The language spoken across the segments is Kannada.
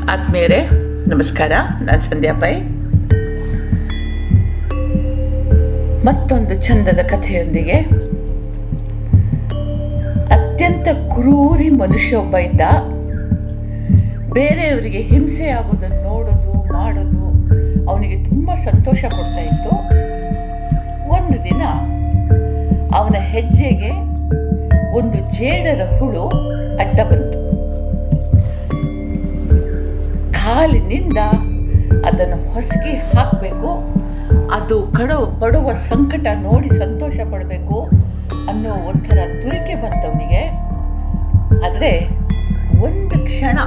ಆತ್ಮೀಯರೇ ನಮಸ್ಕಾರ ನಾನು ಸಂಧ್ಯಾ ಪೈ ಮತ್ತೊಂದು ಚಂದದ ಕಥೆಯೊಂದಿಗೆ ಅತ್ಯಂತ ಕ್ರೂರಿ ಮನುಷ್ಯ ಒಬ್ಬ ಇದ್ದ ಬೇರೆಯವರಿಗೆ ಹಿಂಸೆ ಆಗೋದನ್ನು ನೋಡೋದು ಮಾಡೋದು ಅವನಿಗೆ ತುಂಬ ಸಂತೋಷ ಕೊಡ್ತಾ ಇತ್ತು ಒಂದು ದಿನ ಅವನ ಹೆಜ್ಜೆಗೆ ಒಂದು ಜೇಡರ ಹುಳು ಅಡ್ಡ ಬಂತು ಕಾಲಿನಿಂದ ಅದನ್ನು ಹೊಸಗಿ ಹಾಕಬೇಕು ಅದು ಕಡು ಪಡುವ ಸಂಕಟ ನೋಡಿ ಸಂತೋಷ ಪಡಬೇಕು ಅನ್ನೋ ಒಂಥರ ತುರಿಕೆ ಬಂತವನಿಗೆ ಆದರೆ ಒಂದು ಕ್ಷಣ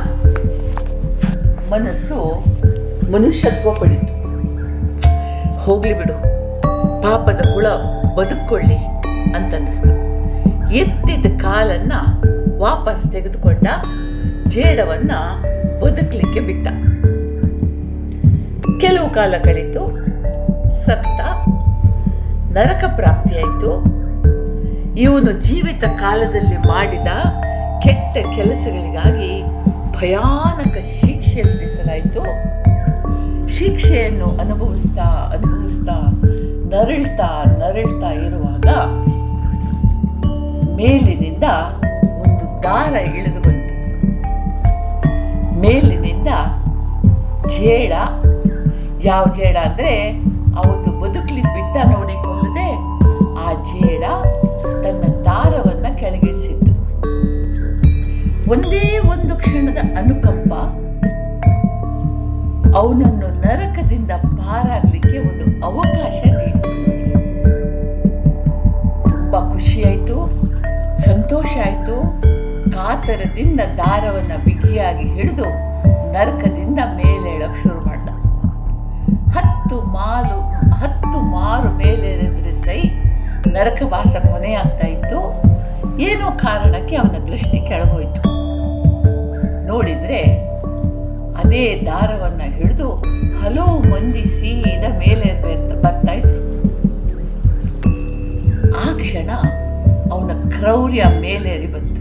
ಮನಸ್ಸು ಮನುಷ್ಯತ್ವ ಪಡಿತು ಹೋಗ್ಲಿ ಬಿಡು ಪಾಪದ ಹುಳ ಬದುಕೊಳ್ಳಿ ಅಂತನ್ನಿಸ್ತು ಎತ್ತಿದ ಕಾಲನ್ನ ವಾಪಸ್ ತೆಗೆದುಕೊಂಡ ಜೇಡವನ್ನ ಬದುಕಲಿಕ್ಕೆ ಬಿಟ್ಟ ಕೆಲವು ಕಾಲ ಕಳಿತು ಸತ್ತ ನರಕ ಪ್ರಾಪ್ತಿಯಾಯಿತು ಇವನು ಜೀವಿತ ಕಾಲದಲ್ಲಿ ಮಾಡಿದ ಕೆಟ್ಟ ಕೆಲಸಗಳಿಗಾಗಿ ಭಯಾನಕ ಶಿಕ್ಷೆ ವಿಧಿಸಲಾಯಿತು ಶಿಕ್ಷೆಯನ್ನು ಅನುಭವಿಸ್ತಾ ಅನುಭವಿಸ್ತಾ ನರಳ್ತಾ ನರಳ್ತಾ ಇರುವಾಗ ಮೇಲಿನಿಂದ ಒಂದು ದಾರ ಇಳಿದು ಬಂತು ಮೇಲಿನಿಂದ ಜೇಡ ಯಾವ ಜೇಡ ಅಂದರೆ ಅವತ್ತು ಬದುಕಲಿಕ್ಕೆ ಬಿಟ್ಟ ನೋಡಿ ಕೊಲ್ಲದೆ ಆ ಜೇಡ ತನ್ನ ದಾರವನ್ನ ಕೆಳಗಿಳಿಸಿತ್ತು ಒಂದೇ ಒಂದು ಕ್ಷಣದ ಅನುಕಂಪ ಅವನನ್ನು ನರಕದಿಂದ ಪಾರಾಗ್ಲಿಕ್ಕೆ ಒಂದು ಅವಕಾಶ ನೀಡಿತು ನೋಡಿ ತುಂಬಾ ಖುಷಿಯಾಯಿತು ಸಂತೋಷ ಆಯಿತು ಕಾತರದಿಂದ ದಾರವನ್ನ ಬಿಗಿಯಾಗಿ ಹಿಡಿದು ನರಕದಿಂದ ಮೇಲೇಳಕ್ ಶುರು ಮಾಡ್ದ ಹತ್ತು ಮಾಲು ಹತ್ತು ಮಾರು ಮೇಲೇರಿದ್ರೆ ಸೈ ನರಕವಾಸ ಕೊನೆಯಾಗ್ತಾ ಇತ್ತು ಏನೋ ಕಾರಣಕ್ಕೆ ಅವನ ದೃಷ್ಟಿ ಕೆಳಗೋಯ್ತು ನೋಡಿದ್ರೆ ಅದೇ ದಾರವನ್ನ ಹಿಡಿದು ಹಲವು ಮಂದಿ ಸೀದಾ ಮೇಲೆ ಬರ್ತಾ ಇದ್ರು ಆ ಕ್ಷಣ ಅವನ ಕ್ರೌರ್ಯ ಮೇಲೇರಿ ಬಂತು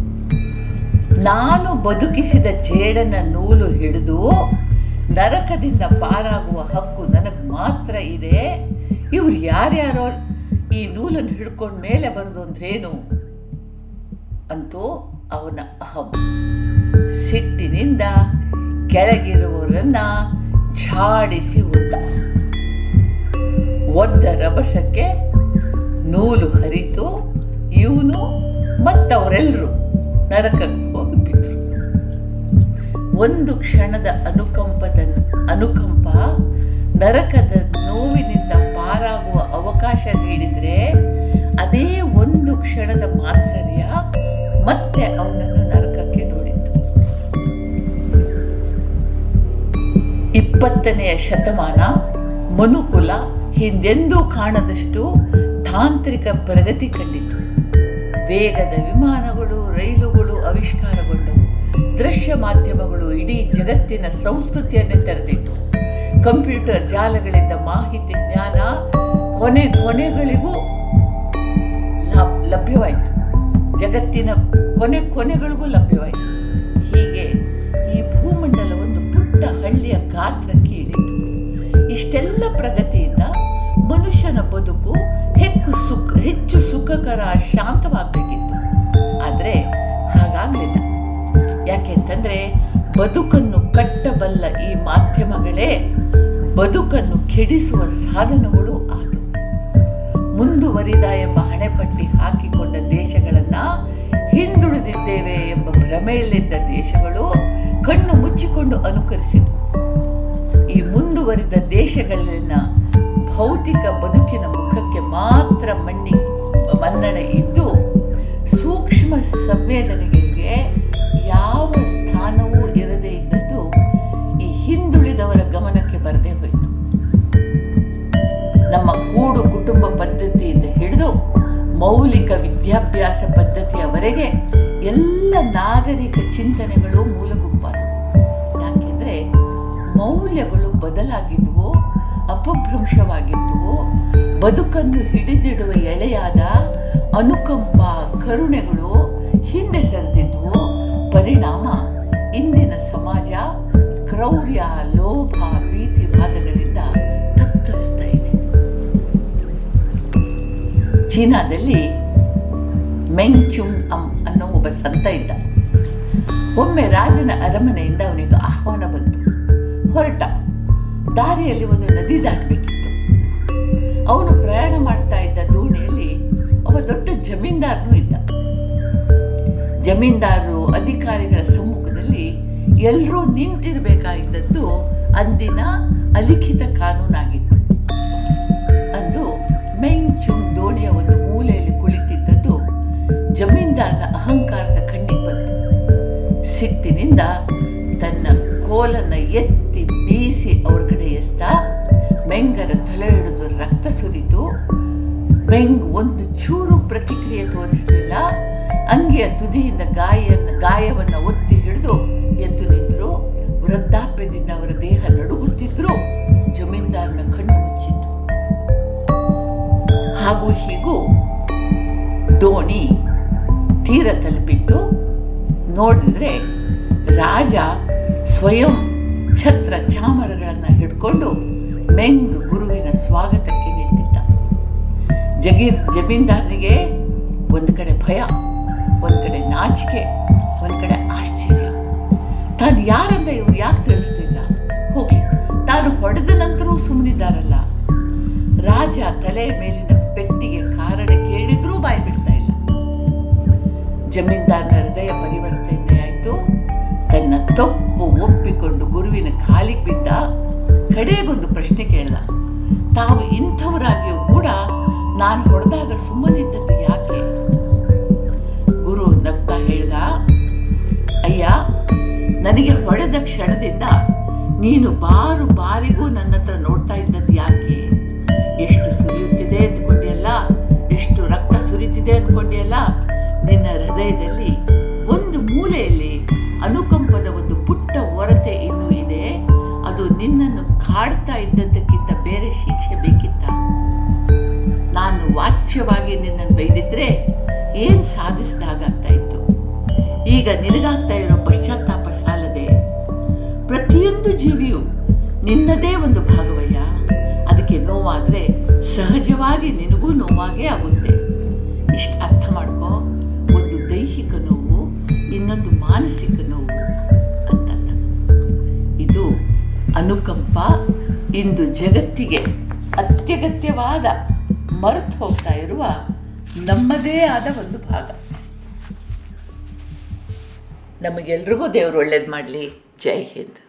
ನಾನು ಬದುಕಿಸಿದ ಜೇಡನ ನೂಲು ಹಿಡಿದು ನರಕದಿಂದ ಪಾರಾಗುವ ಹಕ್ಕು ನನಗೆ ಮಾತ್ರ ಇದೆ ಇವ್ರು ಯಾರ್ಯಾರೋ ಈ ನೂಲನ್ನು ಹಿಡ್ಕೊಂಡು ಮೇಲೆ ಬರೋದು ಅಂದ್ರೇನು ಅಂತೂ ಅವನ ಅಹಂ ಸಿಟ್ಟಿನಿಂದ ಕೆಳಗಿರುವವರನ್ನ ಝಾಡಿಸಿ ಒದ್ದ ಒದ್ದ ರಭಸಕ್ಕೆ ನೂಲು ಹರಿತು ಇವನು ಮತ್ತವರೆಲ್ಲರೂ ನರಕಕ್ಕೆ ಹೋಗಿ ಬಿದ್ರು ಒಂದು ಕ್ಷಣದ ಅನುಕಂಪದ ಅನುಕಂಪ ನರಕದ ನೋವಿನಿಂದ ಪಾರಾಗುವ ಅವಕಾಶ ನೀಡಿದ್ರೆ ಅದೇ ಒಂದು ಕ್ಷಣದ ಮಾತ್ಸರ್ಯ ಮತ್ತೆ ಅವನನ್ನು ನರಕಕ್ಕೆ ನೋಡಿತು ಇಪ್ಪತ್ತನೆಯ ಶತಮಾನ ಮನುಕುಲ ಹಿಂದೆಂದೂ ಕಾಣದಷ್ಟು ತಾಂತ್ರಿಕ ಪ್ರಗತಿ ಕಂಡಿತು ವೇಗದ ವಿಮಾನಗಳು ರೈಲುಗಳು ಆವಿಷ್ಕಾರಗೊಂಡವು ದೃಶ್ಯ ಮಾಧ್ಯಮಗಳು ಇಡೀ ಜಗತ್ತಿನ ಸಂಸ್ಕೃತಿಯನ್ನೇ ತೆರೆದಿಟ್ಟು ಕಂಪ್ಯೂಟರ್ ಜಾಲಗಳಿಂದ ಮಾಹಿತಿ ಜ್ಞಾನ ಕೊನೆ ಕೊನೆಗಳಿಗೂ ಲಭ್ಯವಾಯಿತು ಜಗತ್ತಿನ ಕೊನೆ ಕೊನೆಗಳಿಗೂ ಲಭ್ಯವಾಯಿತು ಹೀಗೆ ಈ ಭೂಮಂಡಲ ಒಂದು ಪುಟ್ಟ ಹಳ್ಳಿಯ ಗಾತ್ರಕ್ಕೆ ಇಳಿತು ಇಷ್ಟೆಲ್ಲ ಪ್ರಗತಿಯಿಂದ ಮನುಷ್ಯನ ಬದುಕು ಹೆಚ್ಚು ಸುಖ ಹೆಚ್ಚು ಸುಖಕರ ಶಾಂತವಾಗಬೇಕಿತ್ತು ಆದರೆ ಹಾಗಾಗಲಿಲ್ಲ ಯಾಕೆಂತಂದ್ರೆ ಬದುಕನ್ನು ಕಟ್ಟಬಲ್ಲ ಈ ಮಾಧ್ಯಮಗಳೇ ಬದುಕನ್ನು ಕೆಡಿಸುವ ಸಾಧನಗಳು ಆದವು ಮುಂದುವರಿದ ಎಂಬ ಹಣೆಪಟ್ಟಿ ಹಾಕಿಕೊಂಡ ದೇಶಗಳನ್ನ ಹಿಂದುಳಿದಿದ್ದೇವೆ ಎಂಬ ಭ್ರಮೆಯಲ್ಲಿದ್ದ ದೇಶಗಳು ಕಣ್ಣು ಮುಚ್ಚಿಕೊಂಡು ಅನುಕರಿಸಿದವು ಈ ಮುಂದುವರಿದ ದೇಶಗಳಲ್ಲಿನ ಭೌತಿಕ ಬದುಕಿನ ಮುಖಕ್ಕೆ ಮಾತ್ರ ಮಣ್ಣಿ ಮನ್ನಣೆ ಇದ್ದು ಸೂಕ್ಷ್ಮ ಸಂವೇದನೆಗಳಿಗೆ ಯಾವ ಸ್ಥಾನವೂ ಇರದೇ ಇದ್ದದ್ದು ಈ ಹಿಂದುಳಿದವರ ಗಮನಕ್ಕೆ ಬರದೇ ಹೋಯಿತು ನಮ್ಮ ಕೂಡು ಕುಟುಂಬ ಪದ್ಧತಿಯಿಂದ ಹಿಡಿದು ಮೌಲಿಕ ವಿದ್ಯಾಭ್ಯಾಸ ಪದ್ಧತಿಯವರೆಗೆ ಎಲ್ಲ ನಾಗರಿಕ ಚಿಂತನೆಗಳು ಮೂಲಗುಂಪಾದವು ಯಾಕೆಂದ್ರೆ ಮೌಲ್ಯಗಳು ಬದಲಾಗಿದ್ವು ಅಪಭ್ರಂಶವಾಗಿದ್ವು ಬದುಕನ್ನು ಹಿಡಿದಿಡುವ ಎಳೆಯಾದ ಅನುಕಂಪ ಕರುಣೆಗಳು ಹಿಂದೆ ಸರಿದಿದ್ವು ಪರಿಣಾಮ ಇಂದಿನ ಸಮಾಜ ಕ್ರೌರ್ಯ ಲೋಭ ಭೀತಿ ವಾದಗಳಿಂದ ತತ್ತರಿಸ್ತಾ ಇದೆ ಚೀನಾದಲ್ಲಿ ಮೆಂಗ್ ಚುಂಗ್ ಅಮ್ ಅನ್ನೋ ಒಬ್ಬ ಸಂತ ಇದ್ದ ಒಮ್ಮೆ ರಾಜನ ಅರಮನೆಯಿಂದ ಅವನಿಗೆ ಆಹ್ವಾನ ಬಂತು ಹೊರಟ ದಾರಿಯಲ್ಲಿ ಒಂದು ನದಿ ದಾಟಬೇಕಿತ್ತು ಅವನು ಪ್ರಯಾಣ ಮಾಡ್ತಾ ಇದ್ದ ದೋಣಿಯಲ್ಲಿ ಒಬ್ಬ ದೊಡ್ಡ ಜಮೀನ್ದಾರನು ಇದ್ದ ಜಮೀನ್ದಾರರು ಅಧಿಕಾರಿಗಳ ಸಮ್ಮುಖದಲ್ಲಿ ಎಲ್ಲರೂ ನಿಂತಿರಬೇಕಾಗಿದ್ದದ್ದು ಅಂದಿನ ಅಲಿಖಿತ ಕಾನೂನಾಗಿತ್ತು ಅಂದು ಮೆಂಗ್ ಚುಂಗ್ ದೋಣಿಯ ಒಂದು ಮೂಲೆಯಲ್ಲಿ ಕುಳಿತಿದ್ದದ್ದು ಜಮೀನ್ದಾರನ ಅಹಂಕಾರದ ಕಣ್ಣಿಗೆ ಬಂತು ಸಿಟ್ಟಿನಿಂದ ತನ್ನ ಕೋಲನ್ನ ಎತ್ತಿ ಬೀಸಿ ಅವ್ರ ಕಡೆ ಎಸ್ತಾ ಮೆಂಗರ ತಲೆ ಹಿಡಿದು ರಕ್ತ ಸುರಿತು ಮೆಂಗ್ ಒಂದು ಚೂರು ಪ್ರತಿಕ್ರಿಯೆ ತೋರಿಸಲಿಲ್ಲ ಅಂಗಿಯ ತುದಿಯಿಂದ ಗಾಯನ್ನ ಗಾಯವನ್ನ ಒತ್ತಿ ಹಿಡಿದು ಎದ್ದು ನಿಂತರು ವೃದ್ಧಾಪ್ಯದಿಂದ ಅವರ ದೇಹ ನಡುಗುತ್ತಿದ್ರು ಜಮೀನ್ದಾರನ ಕಣ್ಣು ಮುಚ್ಚಿತು ಹಾಗೂ ಹೀಗೂ ದೋಣಿ ತೀರ ತಲುಪಿತ್ತು ನೋಡಿದ್ರೆ ರಾಜ ಸ್ವಯಂ ಛತ್ರ ಚಾಮರಗಳನ್ನು ಹಿಡ್ಕೊಂಡು ಮೆಂಗ್ ಗುರುವಿನ ಸ್ವಾಗತಕ್ಕೆ ನಿಂತಿದ್ದ ಜಗೀರ್ ಜಮೀನ್ದಾರನಿಗೆ ಒಂದು ಕಡೆ ಭಯ ಒಂದು ಕಡೆ ನಾಚಿಕೆ ಒಂದು ಕಡೆ ಆಶ್ಚರ್ಯ ತಾನು ಯಾರಂದ ಇವ್ರು ಯಾಕೆ ತಿಳಿಸ್ತಿಲ್ಲ ಹೋಗ್ಲಿ ತಾನು ಹೊಡೆದ ನಂತರೂ ಸುಮ್ಮನಿದ್ದಾರಲ್ಲ ರಾಜ ತಲೆ ಮೇಲಿನ ಪೆಟ್ಟಿಗೆ ಕಾರಣ ಕೇಳಿದ್ರೂ ಬಾಯಿ ಬಿಡ್ತಾ ಇಲ್ಲ ಜಮೀನ್ದಾರನ ಹೃದಯ ಪರಿವರ್ತನೆ ಆಯಿತು ತನ್ನ ತಪ್ಪು ಒಪ್ಪಿಕೊಂಡು ಗುರುವಿನ ಕಾಲಿಗೆ ಬಿದ್ದ ಕಡೆಗೊಂದು ಪ್ರಶ್ನೆ ಕೇಳ್ದ ತಾವು ಇಂಥವರಾಗಿಯೂ ಕೂಡ ನಾನು ಹೊಡೆದಾಗ ಸುಮ್ಮನಿದ್ದದ್ದು ಯಾಕೆ ಗುರು ನಗ್ತಾ ಹೇಳ್ದ ಅಯ್ಯ ನನಗೆ ಹೊಡೆದ ಕ್ಷಣದಿಂದ ನೀನು ಬಾರು ಬಾರಿಗೂ ನನ್ನ ಹತ್ರ ನೋಡ್ತಾ ಇದ್ದದ್ದು ಯಾಕೆ ಎಷ್ಟು ಸುರಿಯುತ್ತಿದೆ ಅಂದ್ಕೊಂಡಿಯಲ್ಲ ಎಷ್ಟು ರಕ್ತ ಸುರಿತಿದೆ ಅಂದ್ಕೊಂಡಿಯಲ್ಲ ನಿನ್ನ ಹೃದಯದಲ್ಲಿ ಒಂದು ಮೂಲೆಯಲ್ಲಿ ಅನುಕಂಪದ ಒಂದು ಪುಟ್ಟ ಒರತೆ ಇನ್ನೂ ಇದೆ ಅದು ನಿನ್ನನ್ನು ಕಾಡ್ತಾ ಇದ್ದದ್ದಕ್ಕಿಂತ ಬೇರೆ ಶಿಕ್ಷೆ ಬೇಕಿತ್ತ ನಾನು ವಾಚ್ಯವಾಗಿ ನಿನ್ನನ್ನು ಬೈದಿದ್ರೆ ಏನು ಸಾಧಿಸಿದಾಗಾಗ್ತಾ ಇತ್ತು ಈಗ ನಿನಗಾಗ್ತಾ ಇರೋ ಪಶ್ಚಾತ್ತಾಪ ಸಾಲದೆ ಪ್ರತಿಯೊಂದು ಜೀವಿಯು ನಿನ್ನದೇ ಒಂದು ಭಾಗವಯ್ಯ ಅದಕ್ಕೆ ನೋವಾದರೆ ಸಹಜವಾಗಿ ನಿನಗೂ ನೋವಾಗೇ ಆಗುತ್ತೆ ಇಷ್ಟು ಅರ್ಥ ಮಾಡ್ಕೋ ಒಂದು ದೈಹಿಕ ನೋವು ಇನ್ನೊಂದು ಮಾನಸಿಕ ನೋವು ಅಂತಂದ ಇದು ಅನುಕಂಪ ಇಂದು ಜಗತ್ತಿಗೆ ಅತ್ಯಗತ್ಯವಾದ ಮರೆತು ಹೋಗ್ತಾ ಇರುವ ನಮ್ಮದೇ ಆದ ಒಂದು ಭಾಗ ನಮಗೆಲ್ರಿಗೂ ದೇವರು ಒಳ್ಳೇದು ಮಾಡಲಿ ಜೈ ಹಿಂದ್